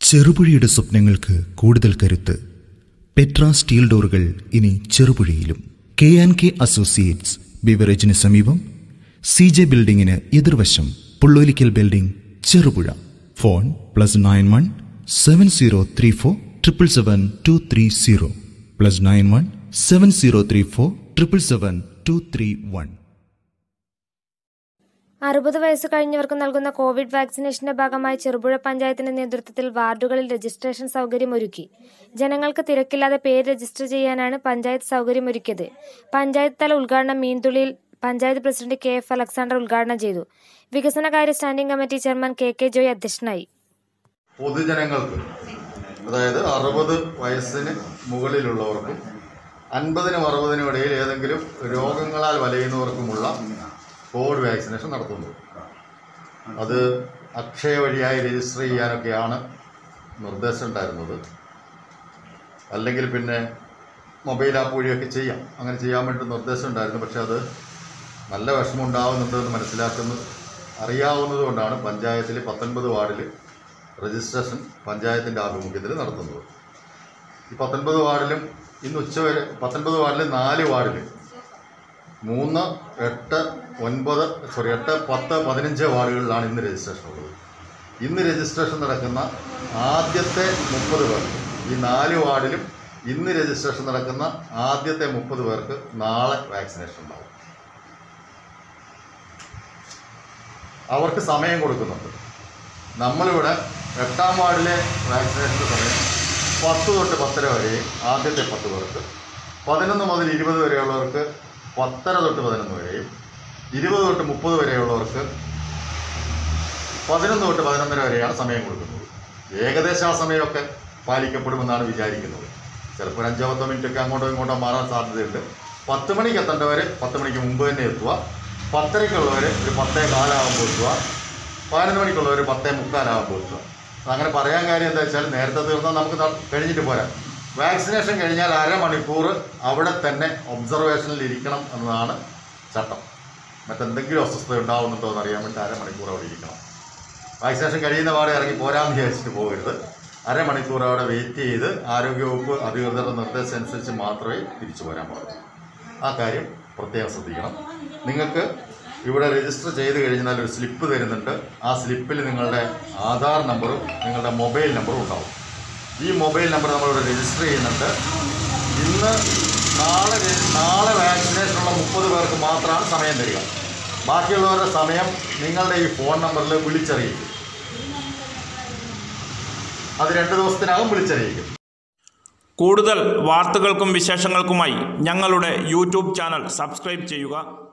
ചെറുപുഴയുടെ സ്വപ്നങ്ങൾക്ക് കൂടുതൽ കരുത്ത് പെട്ര സ്റ്റീൽ ഡോറുകൾ ഇനി ചെറുപുഴയിലും കെ ആൻഡ് കെ അസോസിയേറ്റ്സ് ബിവറേജിന് സമീപം സി ജെ ബിൽഡിംഗിന് എതിർവശം Pullolickal building Cherupuzha phone plus nine one seven zero three four triple seven two three zero plus nine one seven zero three four triple seven two three one അറുപത് വയസ്സ് കഴിഞ്ഞവർക്ക് നൽകുന്ന Covid വാക്സിനേഷന്റെ ഭാഗമായി ചെറുപുഴ പഞ്ചായത്തിന്റെ നേതൃത്വത്തിൽ വാർഡുകളിൽ രജിസ്ട്രേഷൻ സൗകര്യം ഒരുക്കി ജനങ്ങൾക്ക് തിരക്കില്ലാതെ പേര് രജിസ്റ്റർ ചെയ്യാനാണ് പഞ്ചായത്ത് സൗകര്യമൊരുക്കിയത് പഞ്ചായത്ത് തല ഉദ്ഘാടനം മീൻതുള്ളിയിൽ panchayat president K F Alexander ഉദ്ഘാടനം ചെയ്തു വികസനകാര്യ standing committee chairman K K Joy അധ്യക്ഷനായി പൊതുജനങ്ങൾക്ക് അതായത് അറുപത് വയസ്സിന് മുകളിലുള്ളവർക്കും അൻപതിനും അറുപതിനും ഇടയിൽ ഏതെങ്കിലും രോഗങ്ങളാൽ വലയുന്നവർക്കുമുള്ള കോവിഡ് വാക്സിനേഷൻ നടത്തുന്നു അത് അക്ഷയ വഴിയായി രജിസ്റ്റർ ചെയ്യാനൊക്കെയാണ് നിർദ്ദേശം ഉണ്ടായിരുന്നത് അല്ലെങ്കിൽ പിന്നെ മൊബൈൽ ആപ്പ് വഴിയൊക്കെ ചെയ്യാം അങ്ങനെ ചെയ്യാൻ വേണ്ടി നിർദ്ദേശം ഉണ്ടായിരുന്നു പക്ഷെ അത് നല്ല വിഷമം ഉണ്ടാവുന്നുണ്ടെന്ന് മനസ്സിലാക്കുന്നത് അറിയാവുന്നത് കൊണ്ടാണ് പഞ്ചായത്തിൽ പത്തൊൻപത് വാർഡിൽ രജിസ്ട്രേഷൻ പഞ്ചായത്തിൻ്റെ ആഭിമുഖ്യത്തിൽ നടത്തുന്നത് ഈ പത്തൊൻപത് വാർഡിലും ഇന്ന് ഉച്ചവരെ പത്തൊൻപത് വാർഡിൽ നാല് വാർഡിൽ മൂന്ന് എട്ട് ഒൻപത് സോറി എട്ട് പത്ത് പതിനഞ്ച് വാർഡുകളിലാണ് ഇന്ന് രജിസ്ട്രേഷൻ ഉള്ളത് ഇന്ന് രജിസ്ട്രേഷൻ നടക്കുന്ന ആദ്യത്തെ മുപ്പത് പേർക്ക് ഈ നാല് വാർഡിലും ഇന്ന് രജിസ്ട്രേഷൻ നടക്കുന്ന ആദ്യത്തെ മുപ്പത് പേർക്ക് നാളെ വാക്സിനേഷൻ ഉണ്ടാവും അവർക്ക് സമയം കൊടുക്കുന്നുണ്ട് നമ്മളിവിടെ എട്ടാം വാർഡിലെ വാക്സിനേഷൻ്റെ സമയം പത്ത് തൊട്ട് പത്തര വരെയും ആദ്യത്തെ പത്ത് പേർക്ക് പതിനൊന്ന് മുതൽ ഇരുപത് വരെയുള്ളവർക്ക് പത്തര തൊട്ട് പതിനൊന്ന് വരെയും ഇരുപത് തൊട്ട് മുപ്പത് വരെയുള്ളവർക്ക് പതിനൊന്ന് തൊട്ട് പതിനൊന്നര വരെയാണ് സമയം കൊടുക്കുന്നത് ഏകദേശം ആ സമയമൊക്കെ പാലിക്കപ്പെടുമെന്നാണ് വിചാരിക്കുന്നത് ചിലപ്പോൾ ഒരു അഞ്ചോ പത്തോ മിനിറ്റ് ഒക്കെ അങ്ങോട്ടോ ഇങ്ങോട്ടോ മാറാൻ സാധ്യതയുണ്ട് പത്ത് മണിക്ക് എത്തേണ്ടവർ പത്ത് മണിക്ക് മുമ്പ് തന്നെ എത്തുക പത്തരയ്ക്കുള്ളവർ ഒരു പത്തേ കാലാകുമ്പോൾ എത്തുക പതിനൊന്ന് മണിക്കുള്ളവർ പത്തേ മുക്കാലാകുമ്പോൾ എത്തുക അങ്ങനെ പറയാൻ കാര്യം എന്താ വെച്ചാൽ നേരത്തെ തീർന്നാൽ നമുക്ക് ത- കഴിഞ്ഞിട്ട് പോരാം വാക്സിനേഷൻ കഴിഞ്ഞാൽ അരമണിക്കൂർ അവിടെ തന്നെ ഒബ്സർവേഷനിൽ ഇരിക്കണം എന്നതാണ് ചട്ടം മറ്റെന്തെങ്കിലും അസ്വസ്ഥത ഉണ്ടാവുന്നുണ്ടോ എന്ന് അറിയാൻ വേണ്ടി അരമണിക്കൂർ അവിടെ ഇരിക്കണം വാക്സിനേഷൻ കഴിയുന്ന പാടെ ഇറങ്ങി പോരാമെന്ന് വിചാരിച്ചിട്ട് പോകരുത് അരമണിക്കൂർ അവിടെ വെയിറ്റ് ചെയ്ത് ആരോഗ്യവകുപ്പ് അധികൃതരുടെ നിർദ്ദേശം അനുസരിച്ച് മാത്രമേ തിരിച്ചു പോരാൻ പാടുള്ളൂ ആ കാര്യം പ്രത്യേകം ശ്രദ്ധിക്കണം നിങ്ങൾക്ക് ഇവിടെ രജിസ്റ്റർ ചെയ്ത് കഴിഞ്ഞാൽ ഒരു സ്ലിപ്പ് തരുന്നുണ്ട് ആ സ്ലിപ്പിൽ നിങ്ങളുടെ ആധാർ നമ്പറും നിങ്ങളുടെ മൊബൈൽ നമ്പറും ഉണ്ടാവും ഈ മൊബൈൽ നമ്പർ നമ്മളിവിടെ രജിസ്റ്റർ ചെയ്യുന്നുണ്ട് ഇന്ന് നാളെ രജി- നാളെ വാക്സിനേഷനുള്ള മുപ്പത് പേർക്ക് മാത്രമാണ് സമയം തരിക ബാക്കിയുള്ളവരുടെ സമയം നിങ്ങളുടെ ഈ ഫോൺ നമ്പറിൽ വിളിച്ചറിയിക്കും അത് രണ്ട് ദിവസത്തിനകം വിളിച്ചറിയിക്കും കൂടുതൽ വാർത്തകൾക്കും വിശേഷങ്ങൾക്കുമായി ഞങ്ങളുടെ യൂട്യൂബ് ചാനൽ സബ്സ്ക്രൈബ് ചെയ്യുക